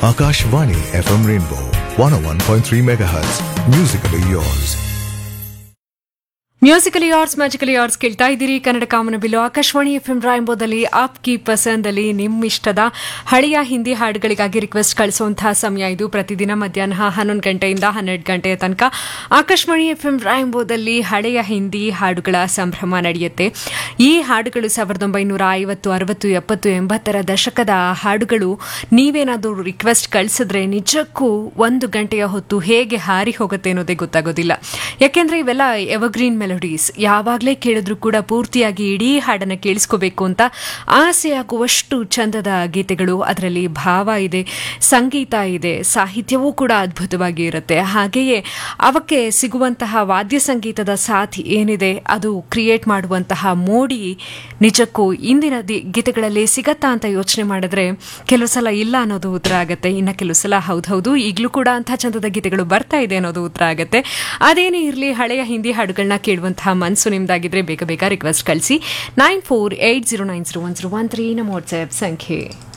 Akashvani FM Rainbow 101.3 MHz. Musically yours. Musically arts magically arts ಕೇಳ್ತಾ ಇದ್ದೀರಿ Kannada Kamana Billu Akashvani F M ರಾಯಂಬೋದಲ್ಲಿ ಆಪ್ ಕಿ ಪಸಂದಲ್ಲಿ ನಿಮ್ಮ ಇಷ್ಟದ ಹಳೆಯ ಹಿಂದಿ ಹಾಡುಗಳಿಗಾಗಿ ರಿಕ್ವೆಸ್ಟ್ ಕಳಿಸುವಂತಹ ಸಮಯ ಇದು ಪ್ರತಿದಿನ ಮಧ್ಯಾಹ್ನ ಹನ್ನೊಂದು ಗಂಟೆಯಿಂದ ಹನ್ನೆರಡು ಗಂಟೆಯ ತನಕ ಆಕಾಶವಾಣಿ ಎಫ್ ಎಂ ರಾಯಂಬೋದಲ್ಲಿ ಹಳೆಯ ಹಿಂದಿ ಹಾಡುಗಳ ಸಂಭ್ರಮ ನಡೆಯುತ್ತೆ ಈ ಹಾಡುಗಳು ಸಾವಿರದ ಒಂಬೈನೂರ ಐವತ್ತು ಅರವತ್ತು ಎಪ್ಪತ್ತು ಎಂಬತ್ತರ ದಶಕದ ಹಾಡುಗಳು ನೀವೇನಾದರೂ ರಿಕ್ವೆಸ್ಟ್ ಕಳಿಸಿದ್ರೆ ನಿಜಕ್ಕೂ ಒಂದು ಗಂಟೆಯ ಹೊತ್ತು ಹೇಗೆ ಹಾರಿ ಹೋಗುತ್ತೆ ಅನ್ನೋದೇ ಗೊತ್ತಾಗೋದಿಲ್ಲ ಯಾಕೆಂದ್ರೆ ಇವೆಲ್ಲ ಎವರ್ಗ್ರೀನ್ ಮೆಲೋಡೀಸ್ ಯಾವಾಗಲೇ ಕೇಳಿದ್ರು ಕೂಡ ಪೂರ್ತಿಯಾಗಿ ಇಡೀ ಹಾಡನ್ನು ಕೇಳಿಸ್ಕೋಬೇಕು ಅಂತ ಆಸೆಯಾಗುವಷ್ಟು ಚಂದದ ಗೀತೆಗಳು ಅದರಲ್ಲಿ ಭಾವ ಇದೆ ಸಂಗೀತ ಇದೆ ಸಾಹಿತ್ಯವೂ ಕೂಡ ಅದ್ಭುತವಾಗಿ ಇರುತ್ತೆ ಹಾಗೆಯೇ ಅವಕ್ಕೆ ಸಿಗುವಂತಹ ವಾದ್ಯ ಸಂಗೀತದ ಸಾಥ್ ಏನಿದೆ ಅದು ಕ್ರಿಯೇಟ್ ಮಾಡುವಂತಹ ಮೋಡಿ ನಿಜಕ್ಕೂ ಇಂದಿನ ದಿ- ಗೀತೆಗಳಲ್ಲಿ ಸಿಗತ್ತಾ ಅಂತ ಯೋಚನೆ ಮಾಡಿದ್ರೆ ಕೆಲವು ಸಲ ಇಲ್ಲ ಅನ್ನೋದು ಉತ್ತರ ಆಗುತ್ತೆ ಇನ್ನು ಕೆಲವು ಸಲ ಹೌದೌದು ಈಗಲೂ ಕೂಡ ಅಂಥ ಚಂದದ ಗೀತೆಗಳು ಬರ್ತಾ ಇದೆ ಅನ್ನೋದು ಉತ್ತರ ಆಗುತ್ತೆ ಅದೇನೇ ಇರಲಿ ಹಳೆಯ ಹಿಂದಿ ಹಾಡುಗಳನ್ನ ಕೇಳುವಂತಹ ಮನಸ್ಸು ನಿಮ್ದಾಗಿದ್ರೆ ಬೇಗ ಬೇಗ ರಿಕ್ವೆಸ್ಟ್ ಕಳಿಸಿ nine four eight zero nine zero one zero one three ನಮ್ಮ ವಾಟ್ಸ್ಆ್ಯಪ್ ಸಂಖ್ಯೆ